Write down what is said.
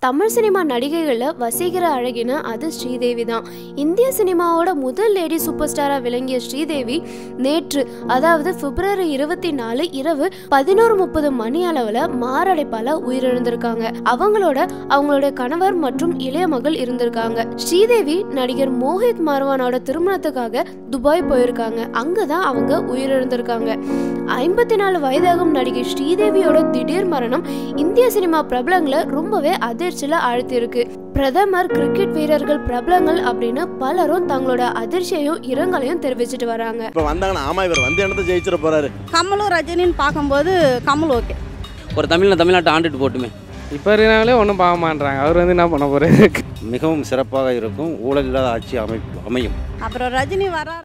Tamil cinema நடிகைகளில் வசீகர அழகின அது ஸ்ரீதேவி தான் இந்திய சினிமாவோட முதல் லேடி சூப்பர் ஸ்டாரா விளங்கிய ஸ்ரீதேவி நேற்று அதாவது பிப்ரவரி இருபத்தி நாலு இரவு பதினோரு முப்பது மணி அளவுல மாரடைப்பால உயிரிழந்திருக்காங்க அவங்களோட அவங்களுடைய கணவர் மற்றும் இளைய மகள் இருந்திருக்காங்க ஸ்ரீதேவி நடிகர் மோஹித் மார்வானோட திருமணத்துக்காக துபாய் போயிருக்காங்க அங்கதான் அவங்க உயிரிழந்திருக்காங்க ஐம்பத்தி நாலு வயதாகும் நடிகை ஸ்ரீதேவியோட திடீர் மரணம் இந்திய சினிமா பிரபலங்களை ரொம்பவே அதிர்ச்சியில ஆழ்த்தியிருக்கு பிரதமர் கிரிக்கெட் வீரர்கள் பிரபலங்கள் அப்படின்னு பலரும் தங்களோட அதிர்ச்சியையும் இரங்கலையும் தெரிவிச்சிட்டு வராங்க இப்போ வந்தாங்கன்னா ஆமா இவர் வந்து இடத்த ஜெயிச்சிட போறாரு கமலும் ரஜினின்னு பார்க்கும்போது கமல் ஓகே ஒரு தமிழில் தமிழ்நாட்டை ஆண்டுட்டு போட்டுமே இப்போ இருக்கிறாங்களே ஒன்றும் பார்க்க மாட்றாங்க அவர் வந்து என்ன பண்ண போறாரு மிகவும் சிறப்பாக இருக்கும் ஊழல் இல்லாத ஆட்சி அமைப்பு அமையும் அப்புறம் ரஜினி வர